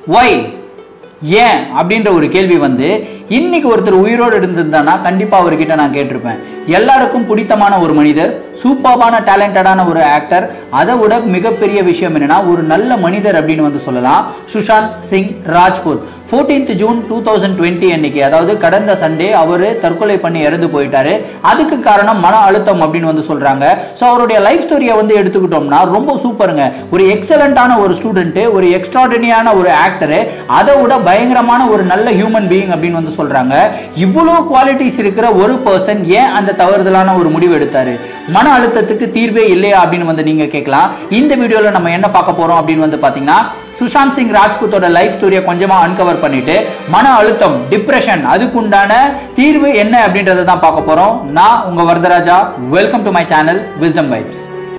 Y ஏன் அப்படின்ற ஒரு கேள்வி வந்து இன்னைக்கு ஒருத்தர் உயிரோடு இருந்திருந்தானா கண்டிப்பா அவர்கிட்ட நான் கேட்டிருப்பேன் எல்லாருக்கும் பிடித்தமான ஒரு மனிதர் சூப்பர்பான டேலண்டடான ஒரு ஆக்டர் அதை விட மிகப்பெரிய விஷயம் என்னன்னா ஒரு நல்ல மனிதர் அப்படின்னு வந்து சொல்லலாம் Sushant Singh Rajput 14th June two thousand twenty அன்னைக்கு அதாவது கடந்த சண்டே அவர் தற்கொலை பண்ணி இறந்து போயிட்டாரு அதுக்கு காரணம் மன அழுத்தம் அப்படின்னு வந்து சொல்றாங்க ஸோ அவருடைய லைஃப் ஸ்டோரியை வந்து எடுத்துக்கிட்டோம்னா ரொம்ப சூப்பருங்க ஒரு எக்ஸலண்டான ஒரு ஸ்டூடெண்ட் ஒரு எக்ஸ்ட்ராடனியான ஒரு ஆக்டரு அதை விட பயங்கரமான ஒரு நல்ல ஹியூமன் பீயிங் அப்படின்னு வந்து சொல்றாங்க இவ்வளோ குவாலிட்டிஸ் இருக்கிற ஒரு பர்சன் ஏன் அந்த தவறுதலான ஒரு முடிவு எடுத்தாரு மன அழுத்தத்துக்கு தீர்வே இல்லையா அப்படின்னு வந்து நீங்க கேட்கலாம் இந்த வீடியோல நம்ம என்ன பார்க்க போறோம் அப்படின்னு வந்து பாத்தீங்கன்னா சுஷாந்த் சிங் ராஜ்பூத்தோட லைஃப் ஸ்டோரியை கொஞ்சமா அன்கவர் பண்ணிட்டு மன அழுத்தம் டிப்ரெஷன் அதுக்குண்டான தீர்வு என்ன அப்படின்றத தான் பார்க்க போறோம் நான் உங்க Varadaraja welcome to my channel wisdom vibes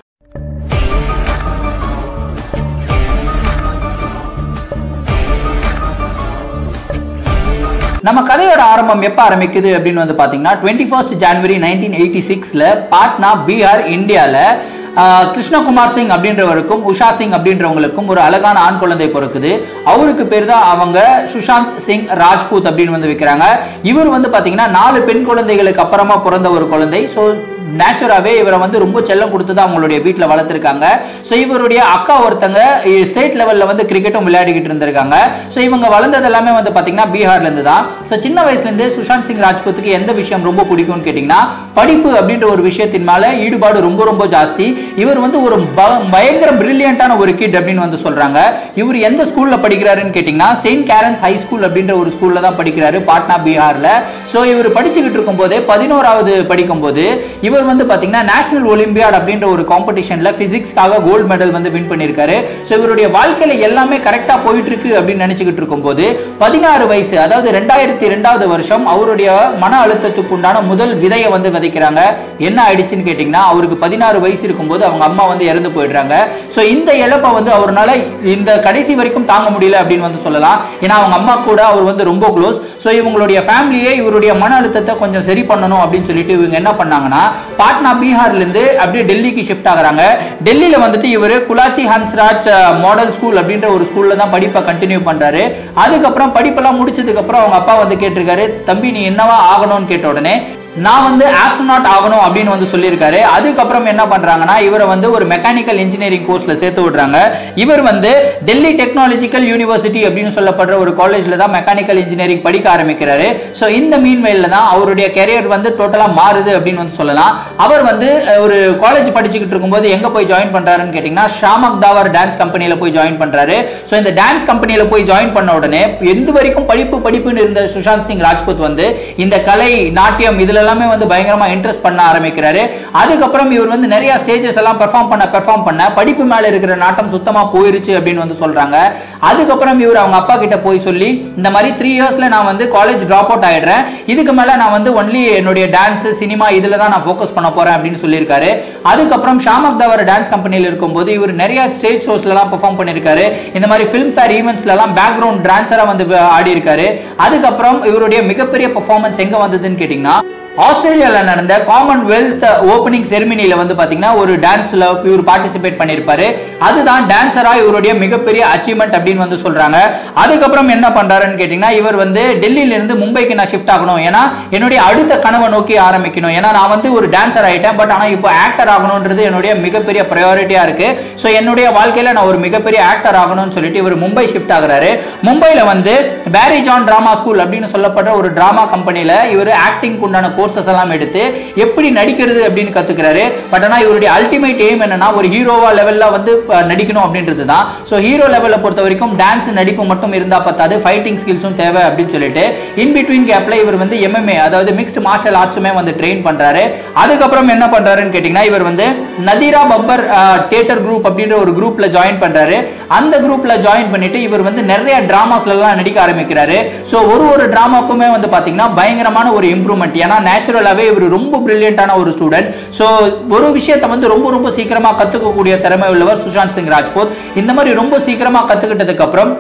நம்ம கதையோட ஆரம்பம் எப்போ ஆரம்பிக்குது அப்படின்னு வந்து பார்த்தீங்கன்னா twenty first January nineteen eighty சிக்ஸில் பாட்னா பீகார் இந்தியாவில் கிருஷ்ணகுமார் சிங் அப்படின்றவருக்கும் உஷா சிங் அப்படின்றவங்களுக்கும் ஒரு அழகான ஆண் குழந்தை பிறக்குது அவருக்கு பேர் தான் அவங்க சுஷாந்த் சிங் ராஜ்பூத் அப்படின்னு வந்து வைக்கிறாங்க இவர் வந்து பார்த்தீங்கன்னா நாலு பெண் குழந்தைகளுக்கு அப்புறமா பிறந்த ஒரு குழந்தை ஸோ நேச்சுராகவே இவரை வந்து ரொம்ப செல்லம் கொடுத்து தான் அவங்களுடைய வீட்டில் வளர்த்துருக்காங்க ஸோ இவருடைய அக்கா ஒருத்தங்க ஸ்டேட் லெவலில் வந்து கிரிக்கெட்டும் விளையாடிக்கிட்டு இருந்திருக்காங்க ஸோ இவங்க வளர்ந்தது எல்லாமே வந்து பார்த்தீங்கன்னா பீகார்லேருந்து தான் ஸோ சின்ன வயசுலேருந்து சுஷாந்த் சிங் ராஜ்புத்துக்கு எந்த விஷயம் ரொம்ப பிடிக்கும்னு கேட்டிங்கன்னா படிப்பு அப்படின்ற ஒரு விஷயத்தின் மேலே ஈடுபாடு ரொம்ப ரொம்ப ஜாஸ்தி இவர் வந்து ஒரு ப- பயங்கர பிரில்லியண்டான ஒரு கிட் அப்படின்னு வந்து சொல்கிறாங்க இவர் எந்த ஸ்கூலில் படிக்கிறாருன்னு கேட்டிங்கன்னா செயின்ட் கேரன்ஸ் ஹை ஸ்கூல் அப்படின்ற ஒரு ஸ்கூலில் தான் படிக்கிறாரு பாட்னா பீகாரில் ஸோ இவர் படிச்சுக்கிட்டு இருக்கும்போதே பதினோராவது படிக்கும்போது இவர் வந்து பார்த்தீங்கன்னா நேஷனல் ஒலிம்பியாட் அப்படின்ற ஒரு காம்படிஷனில் ஃபிசிக்ஸ்க்காக கோல்டு மெடல் வந்து வின் பண்ணியிருக்காரு ஸோ இவருடைய வாழ்க்கையில் எல்லாமே கரெக்டாக போயிட்டு இருக்கு அப்படின்னு நினச்சிக்கிட்டு இருக்கும்போது பதினாறு வயசு அதாவது ரெண்டாயிரத்தி ரெண்டாவது வருஷம் அவருடைய மன அழுத்தத்துக்கு உண்டான முதல் விதையை வந்து விதைக்கிறாங்க என்ன ஆயிடுச்சுன்னு கேட்டிங்கன்னா அவருக்கு பதினாறு வயசு இருக்கும்போது அவங்க அம்மா வந்து இறந்து போயிடுறாங்க ஸோ இந்த இழப்பை வந்து அவரால் இந்த கடைசி வரைக்கும் தாங்க முடியல அப்படின்னு வந்து சொல்லலாம் ஏன்னா அவங்க அம்மா கூட அவர் வந்து ரொம்ப க்ளோஸ் ஸோ இவங்களுடைய ஃபேமிலியே இவருடைய மன அழுத்தத்தை கொஞ்சம் சரி பண்ணணும் அப்படின்னு சொல்லிட்டு இவங்க என்ன பண்ணாங்கன்னா பாட்னா பீகார்லேருந்து அப்படியே டெல்லிக்கு ஷிஃப்ட் ஆகுறாங்க டெல்லியில் வந்துட்டு இவர் குலாச்சி ஹன்ஸ்ராஜ் மாடல் ஸ்கூல் அப்படின்ற ஒரு ஸ்கூலில் தான் படிப்பை கண்டினியூ பண்ணுறாரு அதுக்கப்புறம் படிப்பெல்லாம் முடிச்சதுக்கப்புறம் அவங்க அப்பா வந்து கேட்டிருக்காரு தம்பி நீ என்னவா ஆகணும்னு கேட்ட உடனே நான் வந்து ஆஸ்ட்ரோனாட் ஆகணும் அப்படின்னு வந்து சொல்லியிருக்காரு அதுக்கப்புறம் என்ன பண்றாங்கன்னா இவரை வந்து ஒரு மெக்கானிக்கல் இன்ஜினியரிங் கோர்ஸ்ல சேர்த்து விடுறாங்க இவர் வந்து டெல்லி டெக்னாலஜிக்கல் யூனிவர்சிட்டி அப்படின்னு சொல்லப்படுற ஒரு காலேஜ்ல தான் மெக்கானிக்கல் இன்ஜினியரிங் படிக்க ஆரம்பிக்கிறாரு ஸோ இந்த மீன்வெயில தான் அவருடைய கெரியர் வந்து டோட்டலா மாறுது அப்படின்னு வந்து சொல்லலாம் அவர் வந்து அஹ், ஒரு காலேஜ் படிச்சுக்கிட்டு இருக்கும்போது எங்க போய் ஜாயின் பண்றாருன்னு கேட்டீங்கன்னா ஷாமக் தாவர் டான்ஸ் கம்பெனில போய் ஜாயின் பண்றாரு ஸோ இந்த டான்ஸ் கம்பெனில போய் ஜாயின் பண்ண உடனே எந்த வரைக்கும் படிப்பு படிப்புன்னு இருந்த சுஷாந்த் சிங் ராஜ்புத் வந்து இந்த கலை நாட்டியம் இதுல எல்லாமே வந்து பயங்கரமா இன்ட்ரெஸ்ட் பண்ண ஆரம்பிக்கிறாரு அதுக்கப்புறம் இவர் வந்து நிறைய ஸ்டேஜஸ் எல்லாம் பெர்ஃபார்ம் பண்ண பெர்ஃபார்ம் பண்ண படிப்பு மேல இருக்கிற நாட்டம் சுத்தமா போயிருச்சு அப்படின்னு வந்து சொல்றாங்க அதுக்கப்புறம் இவர் அவங்க அப்பா கிட்ட போய் சொல்லி இந்த மாதிரி த்ரீ இயர்ஸ்ல நான் வந்து காலேஜ் ட்ராப் அவுட் ஆயிடுறேன் இதுக்கு மேல நான் வந்து ஒன்லி என்னுடைய டான்ஸ் சினிமா இதுல தான் நான் ஃபோக்கஸ் பண்ண போறேன் அப்படின்னு சொல்லியிருக்காரு அதுக்கப்புறம் ஷாமக் தவர் டான்ஸ் கம்பெனியில் இருக்கும்போது இவர் நிறைய ஸ்டேஜ் ஷோஸ்ல எல்லாம் பெர்ஃபார்ம் பண்ணியிருக்காரு இந்த மாதிரி ஃபிலிம் ஃபேர் ஈவெண்ட்ஸ்ல எல்லாம் பேக்ரவுண்ட் டான்ஸரா வந்து ஆடி இருக்காரு அதுக்கப்புறம் இவருடைய மிகப்பெரிய பெர்ஃபார்மன்ஸ் எங்க வந்ததுன்னு கேட்டீங்கன்னா ஆஸ்திரேலியால நடந்த காமன்வெல்த் ஓப்பனிங் செரிமனியில வந்து பாத்தீங்கன்னா ஒரு டான்ஸ்ல இவர் பார்ட்டிசிபேட் பண்ணியிருப்பாரு அதுதான் டான்சரா இவருடைய மிகப்பெரிய அச்சீவ்மெண்ட் அப்படின்னு வந்து சொல்றாங்க அதுக்கப்புறம் என்ன பண்றாருன்னு கேட்டீங்கன்னா இவர் வந்து டெல்லியில இருந்து மும்பைக்கு நான் ஷிஃப்ட் ஆகணும் ஏன்னா என்னுடைய அடுத்த கனவை நோக்கி ஆரம்பிக்கணும் ஏன்னா நான் வந்து ஒரு டான்சர் ஆயிட்டேன் பட் ஆனா இப்போ ஆக்டர் ஆகணும்ன்றது என்னுடைய மிகப்பெரிய ப்ரையாரிட்டியா இருக்கு ஸோ என்னுடைய வாழ்க்கையில நான் ஒரு மிகப்பெரிய ஆக்டர் ஆகணும்னு சொல்லிட்டு இவர் மும்பை ஷிஃப்ட் ஆகுறாரு மும்பைல வந்து பேரி ஜான் டிராமா ஸ்கூல் அப்படின்னு சொல்லப்படுற ஒரு டிராமா கம்பெனில இவர் ஆக்டிங் உண்டான கோர்சஸ் எல்லாம் எடுத்து எப்படி நடிக்கிறது அப்படின்னு கத்துக்கிறாரு பட் ஆனா இவருடைய அல்டிமேட் எய்ம் என்னன்னா ஒரு ஹீரோவா லெவல்ல வந்து அஹ், நடிக்கணும் அப்படின்றது தான் ஸோ ஹீரோ லெவலில் பொறுத்த வரைக்கும் டான்ஸ் நடிப்பு மட்டும் இருந்தா பத்தாது ஃபைட்டிங் ஸ்கில்ஸும் தேவை அப்படின்னு சொல்லிட்டு இன் பிட்வீன் கேப்ல இவர் வந்து எம்எம்ஏ அதாவது மிக்ஸ்டு மார்ஷல் ஆர்ட்ஸுமே வந்து ட்ரெயின் பண்றாரு அதுக்கப்புறம் என்ன பண்றாருன்னு கேட்டீங்கன்னா இவர் வந்து நதீரா பப்பர் தியேட்டர் குரூப் அப்படின்ற ஒரு குரூப்ல ஜாயின் பண்றாரு அந்த குரூப்ல ஜாயின் பண்ணிட்டு இவர் வந்து நிறைய டிராமாஸ்ல எல்லாம் நடிக்க ஆரம்பிக்கிறாரு ஸோ ஒரு ஒரு டிராமாக்குமே வந்து பாத்தீங்கன்னா பயங்கரமான ஒரு இம்ப்ரூவ்மெண்ட் ஏன்னா நேச்சுரலாவே இவர் ரொம்ப பிரில்லியண்டான ஒரு ஸ்டூடெண்ட் ஸோ ஒரு விஷயத்தை வந்து ரொம்ப ரொம்ப சீக்கிரமா கத்துக்கக்கூடிய திறமை உள்ளவர் சுஷாந்த் சிங் ராஜ்பூத் இந்த மாதிரி ரொம்ப சீக்கிரமா கத்துக்கிட்டதுக்கு அப்புறம்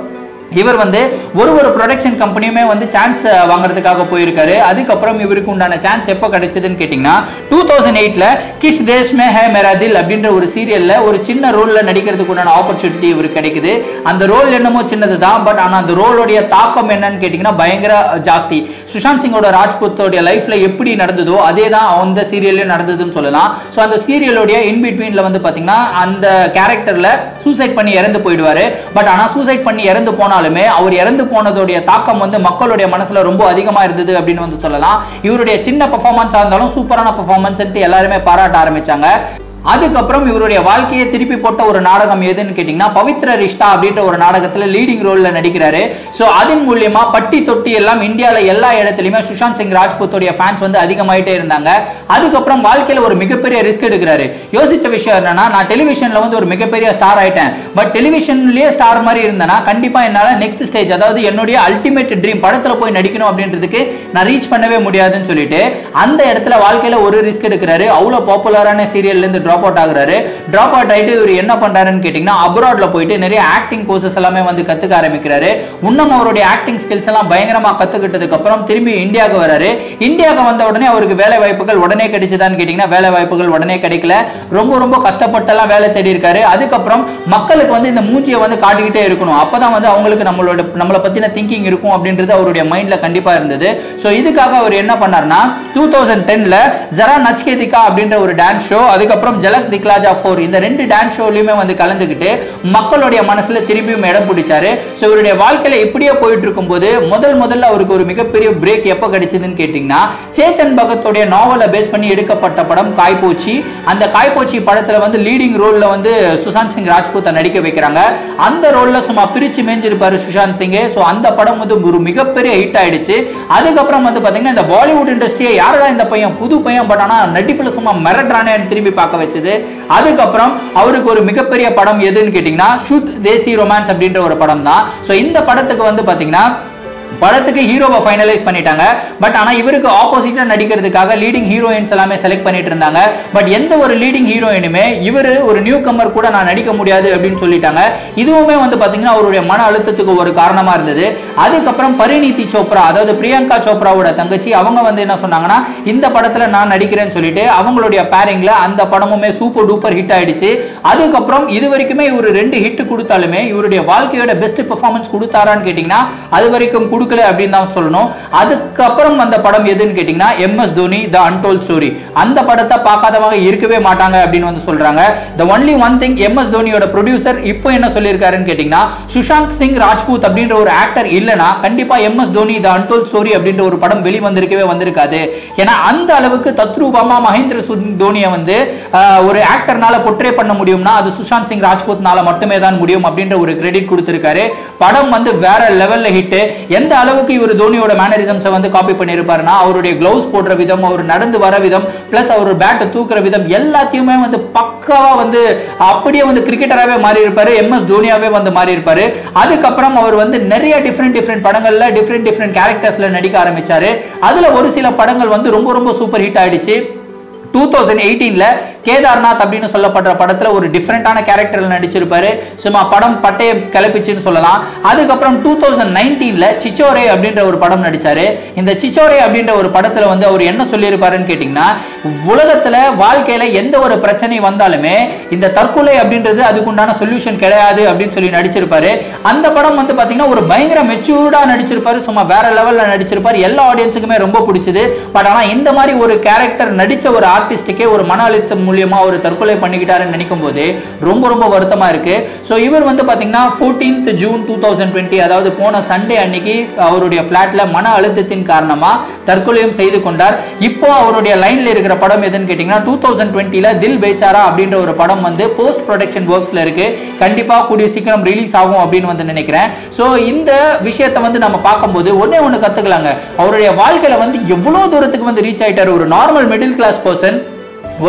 இவர் வந்து ஒரு ஒரு ப்ரொடக்ஷன் கம்பெனியுமே வந்து சான்ஸ் வாங்குறதுக்காக போயிருக்காரு அதுக்கப்புறம் இவருக்கு உண்டான சான்ஸ் எப்போ கிடைச்சதுன்னு கேட்டிங்கன்னா டூ தௌசண்ட் எயிட்டில் கிஷ் தேஷ் மே ஹே மேரா தில் அப்படின்ற ஒரு சீரியலில் ஒரு சின்ன ரோலில் நடிக்கிறதுக்கு உண்டான ஆப்பர்ச்சுனிட்டி இவருக்கு கிடைக்குது அந்த ரோல் என்னமோ சின்னது தான் பட் ஆனால் அந்த ரோலோடைய தாக்கம் என்னன்னு கேட்டிங்கன்னா பயங்கர ஜாஸ்தி சுஷாந்த் சிங்கோட ராஜ்புத்தோடைய லைஃப்ல எப்படி நடந்ததோ அதே தான் அந்த சீரியல்லையும் நடந்ததுன்னு சொல்லலாம் ஸோ அந்த சீரியலோடைய இன் பிட்வீனில் வந்து பார்த்தீங்கன்னா அந்த கேரக்டரில் சூசைட் பண்ணி இறந்து போயிடுவாரு பட் ஆனால் சூசைட் பண்ணி இறந்து போனாலுமே அவர் இறந்து போனதோடைய தாக்கம் வந்து மக்களுடைய மனசுல ரொம்ப அதிகமா இருந்தது அப்படின்னு வந்து சொல்லலாம் இவருடைய சின்ன பெர்ஃபார்மன்ஸாக இருந்தாலும் சூப்பரான பெர்ஃபார்மன்ஸ் எல்லாருமே பாராட்ட ஆரம்பிச்சாங்க அதுக்கப்புறம் இவருடைய வாழ்க்கையை திருப்பி போட்ட ஒரு நாடகம் எதுன்னு கேட்டிங்கன்னா பவித்ர ரிஷ்தா அப்படின்ற ஒரு நாடகத்தில் லீடிங் ரோலில் நடிக்கிறாரு ஸோ அதன் மூலியமா பட்டி தொட்டி எல்லாம் இந்தியாவில் எல்லா இடத்துலையுமே சுஷாந்த் சிங் ராஜ்புத்தோடைய ஃபேன்ஸ் வந்து அதிகமாயிட்டே இருந்தாங்க அதுக்கப்புறம் வாழ்க்கையில் ஒரு மிகப்பெரிய ரிஸ்க் எடுக்கிறாரு யோசிச்ச விஷயம் என்னன்னா நான் டெலிவிஷனில் வந்து ஒரு மிகப்பெரிய ஸ்டார் ஆயிட்டேன் பட் டெலிவிஷன்லயே ஸ்டார் மாதிரி இருந்தேன்னா கண்டிப்பா என்னால் நெக்ஸ்ட் ஸ்டேஜ் அதாவது என்னுடைய அல்டிமேட் ட்ரீம் படத்தில் போய் நடிக்கணும் அப்படின்றதுக்கு நான் ரீச் பண்ணவே முடியாதுன்னு சொல்லிட்டு அந்த இடத்துல வாழ்க்கையில் ஒரு ரிஸ்க் எடுக்கிறாரு அவ்வளோ பாப்புலரான சீரியல்லேருந்து ட்ராப் அவுட் ஆகுறாரு ட்ராப் அவுட் ஆகிட்டு இவர் என்ன பண்றாருன்னு கேட்டிங்கன்னா அப்ராட்ல போயிட்டு நிறைய ஆக்டிங் கோர்சஸ் எல்லாமே வந்து கத்துக்க ஆரம்பிக்கிறாரு இன்னும் அவருடைய ஆக்டிங் ஸ்கில்ஸ் எல்லாம் பயங்கரமா கத்துக்கிட்டதுக்கு அப்புறம் திரும்பி இந்தியாவுக்கு வராரு இந்தியாவுக்கு வந்த உடனே அவருக்கு வேலை வாய்ப்புகள் உடனே கிடைச்சதான்னு கேட்டிங்கன்னா வேலை வாய்ப்புகள் உடனே கிடைக்கல ரொம்ப ரொம்ப கஷ்டப்பட்டெல்லாம் வேலை தேடி இருக்காரு அதுக்கப்புறம் மக்களுக்கு வந்து இந்த மூஞ்சியை வந்து காட்டிக்கிட்டே இருக்கணும் அப்பதான் வந்து அவங்களுக்கு நம்மளோட நம்மளை பத்தின திங்கிங் இருக்கும் அப்படின்றது அவருடைய மைண்ட்ல கண்டிப்பா இருந்தது ஸோ இதுக்காக அவர் என்ன பண்ணாருன்னா டூ தௌசண்ட் டென்ல ஜரா நச்கேதிகா அப்படின்ற ஒரு டான்ஸ் ஷோ அதுக்கப்புறம் ஜலக் திக்லாஜா ஃபோர் இந்த ரெண்டு டான்ஸ் ஷோலையுமே வந்து கலந்துக்கிட்டு மக்களுடைய மனசுல திரும்பியும் இடம் பிடிச்சாரு ஸோ இவருடைய வாழ்க்கையில இப்படியே போயிட்டு இருக்கும்போது முதல் முதல்ல அவருக்கு ஒரு மிகப்பெரிய பிரேக் எப்போ கிடைச்சதுன்னு கேட்டிங்கன்னா சேத்தன் பகத்தோடைய நாவலை பேஸ் பண்ணி எடுக்கப்பட்ட படம் காய்போச்சி அந்த காய்போச்சி படத்துல வந்து லீடிங் ரோல்ல வந்து சுஷாந்த் சிங் ராஜ்பூத்தை நடிக்க வைக்கிறாங்க அந்த ரோல்ல சும்மா பிரிச்சு மேஞ்சிருப்பாரு சுஷாந்த் சிங் ஸோ அந்த படம் வந்து ஒரு மிகப்பெரிய ஹிட் ஆயிடுச்சு அதுக்கப்புறம் வந்து பாத்தீங்கன்னா இந்த பாலிவுட் இண்டஸ்ட்ரியை யாரடா இந்த பையன் புது பையன் பட் ஆனா நடிப்புல சும்மா மிரட்டுறானேன்னு திரும்பி பார்க்க வச்சது அதுக்கப்புறம் அவருக்கு ஒரு மிகப்பெரிய படம் எதுன்னு கேட்டிங்கன்னா ஷுத் தேசி ரொமான்ஸ் அப்படின்ற ஒரு படம் தான் ஸோ இந்த படத்துக்கு வந்து பாத்தீங்கன்னா படத்துக்கு ஹீரோவை ஃபைனலைஸ் பண்ணிட்டாங்க பட் ஆனால் இவருக்கு ஆப்போசிட்டாக நடிக்கிறதுக்காக லீடிங் ஹீரோயின்ஸ் எல்லாமே செலக்ட் பண்ணிட்டு இருந்தாங்க பட் எந்த ஒரு லீடிங் ஹீரோயினுமே இவர் ஒரு நியூ கம்மர் கூட நான் நடிக்க முடியாது அப்படின்னு சொல்லிட்டாங்க இதுவுமே வந்து பார்த்தீங்கன்னா அவருடைய மன அழுத்தத்துக்கு ஒரு காரணமாக இருந்தது அதுக்கப்புறம் பரிணீதி சோப்ரா அதாவது பிரியங்கா சோப்ராவோட தங்கச்சி அவங்க வந்து என்ன சொன்னாங்கன்னா இந்த படத்தில் நான் நடிக்கிறேன்னு சொல்லிட்டு அவங்களுடைய பேரிங்கில் அந்த படமுமே சூப்பர் டூப்பர் ஹிட் ஆயிடுச்சு அதுக்கப்புறம் இது வரைக்குமே இவர் ரெண்டு ஹிட் கொடுத்தாலுமே இவருடைய வாழ்க்கையோட பெஸ்ட் பெர்ஃபார்மன்ஸ் கொடுத்தாரான்னு கேட்டிங்கன்னா அது வரைக்கும் கொடுக்கல அப்படின்னு தான் சொல்லணும் அதுக்கப்புறம் அந்த படம் எதுன்னு கேட்டிங்கன்னா MS Dhoni the untold story அந்த படத்தை பார்க்காதவங்க இருக்கவே மாட்டாங்க அப்படின்னு வந்து சொல்றாங்க the only one thing MS தோனியோட ப்ரொடியூசர் இப்போ என்ன சொல்லியிருக்காருன்னு கேட்டிங்கன்னா சுஷாந்த் சிங் ராஜ்பூத் அப்படின்ற ஒரு ஆக்டர் இல்லைனா கண்டிப்பா MS Dhoni the untold story அப்படின்ற ஒரு படம் வெளிவந்திருக்கவே வந்திருக்காது ஏன்னா அந்த அளவுக்கு தத்ரூபமா மகேந்திர சிங் தோனியை வந்து ஆஹ், ஒரு ஆக்டர்னால பொட்ரே பண்ண முடியும்னா அது சுஷாந்த் சிங் ராஜ்பூத்னால மட்டுமே தான் முடியும் அப்படின்ற ஒரு கிரெடிட் கொடுத்திருக்காரு படம் வந்து வேற லெவல்ல ஹிட் எந்த அளவுக்கு இவர் தோனியோட மேனரிசம்ஸை வந்து காப்பி பண்ணியிருப்பாருன்னா அவருடைய கிளவுஸ் போடுற விதம் அவர் நடந்து வர விதம் பிளஸ் அவர் பேட்டை தூக்குற விதம் எல்லாத்தையுமே வந்து பக்காவா வந்து அப்படியே வந்து கிரிக்கெட்டராகவே மாறி இருப்பாரு எம்எஸ் தோனியாவே வந்து மாறி இருப்பாரு அதுக்கப்புறம் அவர் வந்து நிறைய டிஃப்ரெண்ட் டிஃப்ரெண்ட் படங்கள்ல டிஃப்ரெண்ட் டிஃப்ரெண்ட் கேரக்டர்ஸ்ல நடிக்க ஆரம்பிச்சாரு அதுல ஒரு சில படங்கள் வந்து ரொம்ப ரொம்ப சூப்பர் ஹிட் ஆயிடுச்சு டூ தௌசண்ட் எயிட்டீனில் கேதார்நாத் அப்படின்னு சொல்லப்படுற படத்தில் ஒரு டிஃப்ரெண்ட்டான கேரக்டரில் நடிச்சிருப்பாரு சும்மா படம் பட்டையை கிளப்பிச்சுன்னு சொல்லலாம் அதுக்கப்புறம் டூ தௌசண்ட் நைன்டீனில் சிச்சோரே அப்படின்ற ஒரு படம் நடிச்சாரு இந்த சிச்சோரே அப்படின்ற ஒரு படத்தில் வந்து அவர் என்ன சொல்லியிருப்பாருன்னு கேட்டிங்கன்னா உலகத்தில் வாழ்க்கையில் எந்த ஒரு பிரச்சனை வந்தாலுமே இந்த தற்கொலை அப்படின்றது அதுக்குண்டான சொல்யூஷன் கிடையாது அப்படின்னு சொல்லி நடிச்சிருப்பாரு அந்த படம் வந்து பார்த்தீங்கன்னா ஒரு பயங்கர மெச்சூர்டாக நடிச்சிருப்பாரு சும்மா வேற லெவலில் நடிச்சிருப்பாரு எல்லா ஆடியன்ஸுக்குமே ரொம்ப பிடிச்சது பட் ஆனால் இந்த மாதிரி ஒரு கேரக்டர் நடிச்ச ஒரு ஆர்டிஸ்டுக்கே ஒரு மன அழுத்தம் மூலியமா ஒரு தற்கொலை பண்ணிக்கிட்டாருன்னு நினைக்கும் போது ரொம்ப ரொம்ப வருத்தமா இருக்கு ஸோ இவர் வந்து பாத்தீங்கன்னா 14th June two thousand twenty அதாவது போன சண்டே அன்னைக்கு அவருடைய ஃபிளாட்ல மன அழுத்தத்தின் காரணமா தற்கொலையும் செய்து கொண்டார் இப்போ அவருடைய லைன்ல இருக்கிற படம் எதுன்னு கேட்டீங்கன்னா டூ தௌசண்ட் டுவெண்ட்டில தில் பேச்சாரா அப்படின்ற ஒரு படம் வந்து போஸ்ட் ப்ரொடக்ஷன் ஒர்க்ஸ்ல இருக்கு கண்டிப்பா கூடிய சீக்கிரம் ரிலீஸ் ஆகும் அப்படின்னு வந்து நினைக்கிறேன் ஸோ இந்த விஷயத்தை வந்து நம்ம பார்க்கும்போது ஒண்ணே ஒன்று கத்துக்கலாங்க அவருடைய வாழ்க்கையில வந்து எவ்வளவு தூரத்துக்கு வந்து ரீச் ஆயிட்டாரு ஒரு நார்மல் மிடில் கிளாஸ் பர்சன் ஒரு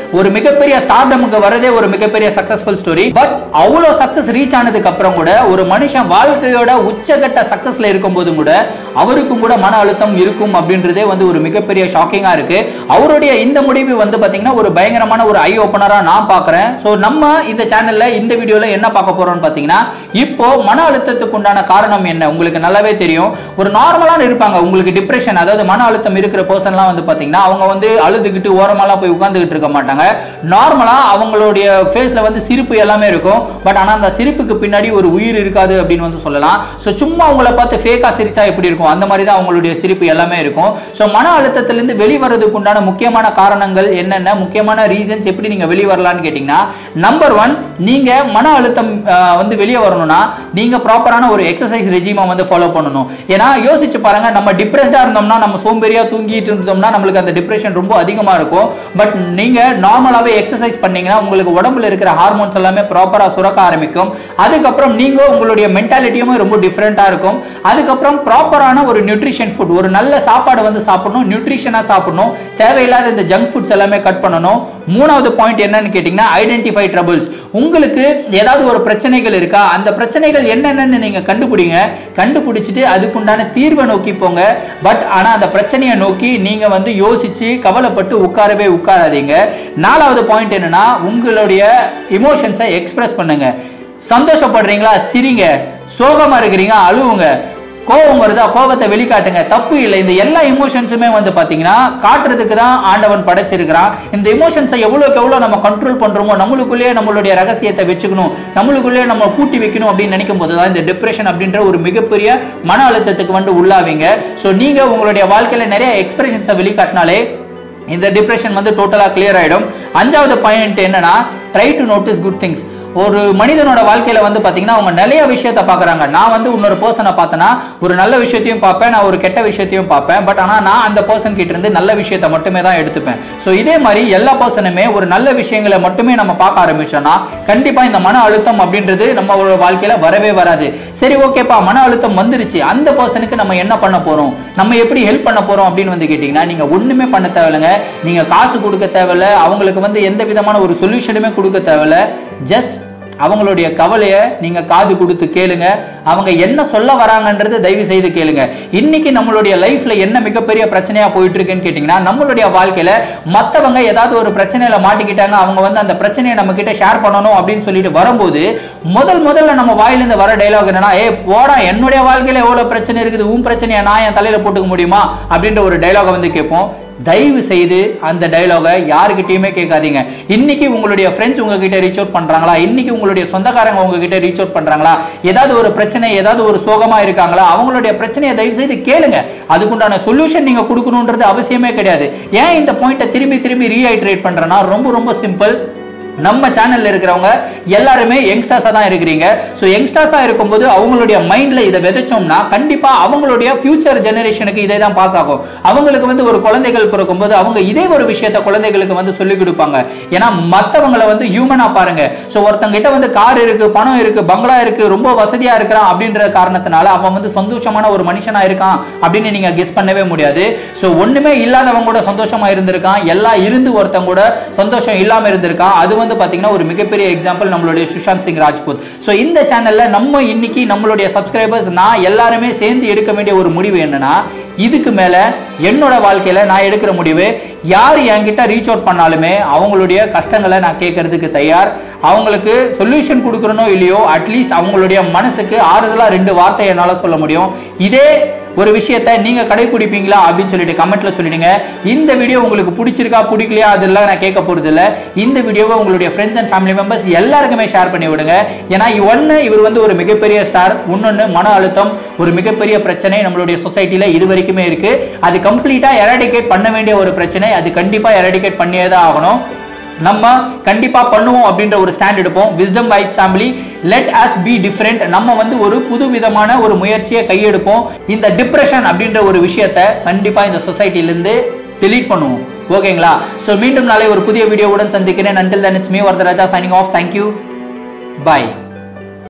ஒரு மிகப்பெரிய ஸ்டார்டமுக்கு வரதே ஒரு மிகப்பெரிய சக்சஸ்ஃபுல் ஸ்டோரி பட் அவ்வளோ சக்சஸ் ரீச் ஆனதுக்கு அப்புறம் கூட ஒரு மனுஷன் வாழ்க்கையோட உச்சகட்ட சக்சஸ்ல இருக்கும்போது கூட அவருக்கும் கூட மன அழுத்தம் இருக்கும் அப்படின்றதே வந்து ஒரு மிகப்பெரிய ஷாக்கிங்கா இருக்கு அவருடைய இந்த முடிவு வந்து பாத்தீங்கன்னா ஒரு பயங்கரமான ஒரு ஐ ஓப்பனரா நான் பார்க்கறேன் ஸோ நம்ம இந்த சேனல்ல இந்த வீடியோல என்ன பார்க்க போறோம்னு பாத்தீங்கன்னா இப்போ மன அழுத்தத்துக்கு உண்டான காரணம் என்ன உங்களுக்கு நல்லாவே தெரியும் ஒரு நார்மலான இருப்பாங்க உங்களுக்கு டிப்ரெஷன் அதாவது மன அழுத்தம் இருக்கிற பர்சன்லாம் வந்து பாத்தீங்கன்னா அவங்க வந்து அழுதுகிட்டு ஓரமாலாம் போய் உட்கார்ந்துகிட்டு இருக்க மாட்டாங்க நார்மலா அவங்களுடைய ஃபேஸ்ல வந்து சிரிப்பு எல்லாமே இருக்கும் பட் ஆனா அந்த சிரிப்புக்கு பின்னாடி ஒரு உயிர் இருக்காது அப்படின்னு வந்து சொல்லலாம் ஸோ சும்மா அவங்கள பார்த்து ஃபேக்கா சிரிச்சா எப்படி இருக்கும் அந்த மாதிரி தான் அவங்களுடைய சிரிப்பு எல்லாமே இருக்கும் ஸோ மன அழுத்தத்திலிருந்து வெளிவரதுக்கு உண்டான முக்கியமான காரணங்கள் என்னென்ன முக்கியமான ரீசன்ஸ் எப்படி நீங்க வெளியே வரலாம்னு கேட்டீங்கன்னா நம்பர் ஒன் நீங்க மன அழுத்தம் ஆஹ், வந்து வெளியே வரணும்னா நீங்க ப்ராப்பரான ஒரு எக்ஸசைஸ் ரெஜிமை வந்து ஃபாலோ பண்ணணும் ஏன்னா யோசிச்சு பாருங்க நம்ம டிப்ரெஸ்டா இருந்தோம்னா நம்ம சோம்பேறியா தூங்கிட்டு இருந்தோம்னா நம்மளுக்கு அந்த டிப்ரெஷன் ரொம்ப அதிகமா இருக்கும் பட் நீங்க நார்மலாவே எக்ஸசைஸ் பண்ணீங்கன்னா உங்களுக்கு உடம்புல இருக்கிற ஹார்மோன்ஸ் எல்லாமே ப்ராப்பரா சுரக்க ஆரம்பிக்கும் அதுக்கப்புறம் நீங்க உங்களுடைய மென்டாலிட்டியுமே ரொம்ப டிஃப்ரெண்டா இருக்கும் அதுக்கப்புறம் ப்ராப்பரான ஒரு நியூட்ரிஷன் ஃபுட் ஒரு நல்ல சாப்பாடு வந்து சாப்பிடணும் நியூட்ரிஷனா சாப்பிடணும் தேவையில்லாத இந்த ஜங்க் ஃபுட்ஸ் எல்லாமே கட் பண்ணணும் மூணாவது பாயிண்ட் என்னன்னு கேட்டீங்கன்னா ஐடென்டிஃபை ட்ரபிள்ஸ் உங்களுக்கு ஏதாவது ஒரு பிரச்சனைகள் இருக்கா அந்த பிரச்சனைகள் என்னென்னு நீங்க கண்டுபிடிங்க கண்டுபிடிச்சிட்டு அதுக்குண்டான தீர்வை நோக்கி போங்க பட் ஆனா அந்த பிரச்சனையை நோக்கி நீங்க வந்து யோசிச்சு கவலைப்பட்டு உட்காரவே உட்காராதீங்க நாலாவது பாயிண்ட் என்னன்னா உங்களுடைய இமோஷன்ஸை எக்ஸ்பிரஸ் பண்ணுங்க சந்தோஷப்படுறீங்களா சிரிங்க சோகமா இருக்கிறீங்க அழுவுங்க கோபம் வருதா கோபத்தை வெளிக்காட்டுங்க தப்பு இல்லை இந்த எல்லா இமோஷன்ஸுமே வந்து பாத்தீங்கன்னா காட்டுறதுக்கு தான் ஆண்டவன் படைச்சிருக்கிறான் இந்த இமோஷன்ஸை எவ்வளவுக்கு எவ்வளவு நம்ம கண்ட்ரோல் பண்றோமோ நம்மளுக்குள்ளேயே நம்மளுடைய ரகசியத்தை வச்சுக்கணும் நம்மளுக்குள்ளேயே நம்ம பூட்டி வைக்கணும் அப்படின்னு நினைக்கும் போது தான் இந்த டிப்ரெஷன் அப்படின்ற ஒரு மிகப்பெரிய மன அழுத்தத்துக்கு வந்து உள்ளாவீங்க ஸோ நீங்க உங்களுடைய வாழ்க்கையில நிறைய எக்ஸ்பிரஷன்ஸை வெளிக்காட்டினாலே இந்த டிப்ரெஷன் வந்து டோட்டலாக கிளியர் ஆயிடும் அஞ்சாவது பாயிண்ட் என்னன்னா try to notice good things ஒரு மனிதனோட வாழ்க்கையில வந்து பாத்தீங்கன்னா அவங்க நிறைய விஷயத்த பாக்குறாங்க நான் வந்து இன்னொரு பர்சனை பார்த்தேன்னா ஒரு நல்ல விஷயத்தையும் பார்ப்பேன் நான் ஒரு கெட்ட விஷயத்தையும் பார்ப்பேன் பட் ஆனா நான் அந்த பர்சன் கிட்ட இருந்து நல்ல விஷயத்த மட்டுமே தான் எடுத்துப்பேன் ஸோ இதே மாதிரி எல்லா பர்சனுமே ஒரு நல்ல விஷயங்களை மட்டுமே நம்ம பார்க்க ஆரம்பிச்சோம்னா கண்டிப்பா இந்த மன அழுத்தம் அப்படின்றது நம்ம ஒரு வாழ்க்கையில வரவே வராது சரி ஓகேப்பா மன அழுத்தம் வந்துருச்சு அந்த பர்சனுக்கு நம்ம என்ன பண்ண போறோம் நம்ம எப்படி ஹெல்ப் பண்ண போறோம் அப்படின்னு வந்து கேட்டீங்கன்னா நீங்க ஒண்ணுமே பண்ண தேவையில்லைங்க நீங்க காசு கொடுக்க தேவையில்ல அவங்களுக்கு வந்து எந்த விதமான ஒரு சொல்யூஷனுமே கொடுக்க தேவையில்ல ஜஸ்ட் அவங்களுடைய கவலையை நீங்க காது கொடுத்து கேளுங்க அவங்க என்ன சொல்ல வராங்கன்றது தயவு செய்து கேளுங்க இன்னைக்கு நம்மளுடைய லைஃப்ல என்ன மிகப்பெரிய பிரச்சனையா போயிட்டு இருக்குன்னு கேட்டீங்கன்னா நம்மளுடைய வாழ்க்கையில மத்தவங்க ஏதாவது ஒரு பிரச்சனையில மாட்டிக்கிட்டாங்க அவங்க வந்து அந்த பிரச்சனையை நம்ம கிட்ட ஷேர் பண்ணணும் அப்படின்னு சொல்லிட்டு வரும்போது முதல் முதல்ல நம்ம வாயிலிருந்து வர டைலாக் என்னன்னா ஏ போடா என்னுடைய வாழ்க்கையில எவ்வளவு பிரச்சனை இருக்குது உன் பிரச்சனையை நான் என் தலையில போட்டுக்க முடியுமா அப்படின்ற ஒரு டைலாக வந்து கேட்போம் தயவு செய்து அந்த டயலாகை யாருக்கிட்டையுமே கேட்காதீங்க இன்னைக்கு உங்களுடைய ஃப்ரெண்ட்ஸ் உங்ககிட்ட ரீச் அவுட் பண்றாங்களா இன்னைக்கு உங்களுடைய சொந்தக்காரங்க உங்ககிட்ட ரீச் அவுட் பண்றாங்களா ஏதாவது ஒரு பிரச்சனை ஏதாவது ஒரு சோகமா இருக்காங்களா அவங்களுடைய பிரச்சனையை தயவு செய்து கேளுங்க அதுக்குண்டான சொல்யூஷன் நீங்க கொடுக்கணுன்றது அவசியமே கிடையாது ஏன் இந்த பாயிண்ட்டை திரும்பி திரும்பி ரீஹைட்ரேட் பண்றேன்னா ரொம்ப ரொம்ப சிம்பிள் நம்ம சேனல்ல இருக்கிறவங்க எல்லாருமே யங்ஸ்டர்ஸா தான் இருக்கிறீங்க ஸோ யங்ஸ்டர்ஸா இருக்கும்போது அவங்களுடைய மைண்ட்ல இதை விதைச்சோம்னா கண்டிப்பா அவங்களுடைய ஃபியூச்சர் ஜெனரேஷனுக்கு இதே தான் பாஸ் ஆகும் அவங்களுக்கு வந்து ஒரு குழந்தைகள் பிறக்கும்போது அவங்க இதே ஒரு விஷயத்த குழந்தைகளுக்கு வந்து சொல்லிக் கொடுப்பாங்க ஏன்னா மத்தவங்களை வந்து ஹியூமனா பாருங்க ஸோ ஒருத்தங்கிட்ட வந்து கார் இருக்கு பணம் இருக்கு பங்களா இருக்கு ரொம்ப வசதியா இருக்கிறான் அப்படின்ற காரணத்தினால அவன் வந்து சந்தோஷமான ஒரு மனுஷனா இருக்கான் அப்படின்னு நீங்க கெஸ் பண்ணவே முடியாது ஸோ ஒண்ணுமே இல்லாதவங்க கூட சந்தோஷமா இருந்திருக்கான் எல்லாம் இருந்து ஒருத்தன் கூட சந்தோஷம் இல்லாம இருந்திருக்கான் அது வந்து பாத்தீங்கன்னா ஒரு மிகப்பெரிய எக்ஸாம்பிள் நம்மளுடைய சுஷாந்த் சிங் ராஜ்பூத் ஸோ இந்த சேனல்ல நம்ம இன்னைக்கு நம்மளுடைய சப்ஸ்கிரைபர்ஸ் நான் எல்லாருமே சேர்ந்து எடுக்க வேண்டிய ஒரு முடிவு என்னன்னா இதுக்கு மேல என்னோட வாழ்க்கையில நான் எடுக்கிற முடிவு யார் என்கிட்ட ரீச் அவுட் பண்ணாலுமே அவங்களுடைய கஷ்டங்களை நான் கேட்கறதுக்கு தயார் அவங்களுக்கு சொல்யூஷன் கொடுக்கறனோ இல்லையோ அட்லீஸ்ட் அவங்களுடைய மனசுக்கு ஆறுதலா ரெண்டு வார்த்தை என்னால சொல்ல முடியும் இதே ஒரு விஷயத்தை நீங்க கடைபிடிப்பீங்களா அப்படின்னு சொல்லிட்டு கமெண்ட்ல சொல்லிடுங்க இந்த வீடியோ உங்களுக்கு பிடிச்சிருக்கா பிடிக்கலையா அதெல்லாம் நான் கேட்க போறது இல்ல இந்த வீடியோவை உங்களுடைய ஃப்ரெண்ட்ஸ் அண்ட் ஃபேமிலி மெம்பர்ஸ் எல்லாருக்குமே ஷேர் பண்ணி விடுங்க ஏன்னா ஒன்னு இவர் வந்து ஒரு மிகப்பெரிய ஸ்டார் இன்னொன்னு மன அழுத்தம் ஒரு மிகப்பெரிய பிரச்சனை நம்மளுடைய சொசைட்டில இது வரைக்குமே இருக்கு அது கம்ப்ளீட்டா எராடிகேட் பண்ண வேண்டிய ஒரு பிரச்சனை அது கண்டிப்பா எராடிகேட் பண்ணியே தான் ஆகணும் நம்ம கண்டிப்பா பண்ணுவோம் அப்படின்ற ஒரு ஸ்டாண்ட் எடுப்போம் wisdom vibe family let us be different நம்ம வந்து ஒரு புது விதமான ஒரு முயற்சியை கையெடுப்போம் இந்த டிப்ரெஷன் அப்படின்ற ஒரு விஷயத்தை கண்டிப்பா இந்த சொசைட்டிலிருந்து delete பண்ணுவோம் ஓகேங்களா ஸோ மீண்டும் நாளை ஒரு புதிய வீடியோவுடன் சந்திக்கிறேன் until then it's me Varadaraja signing off thank you bye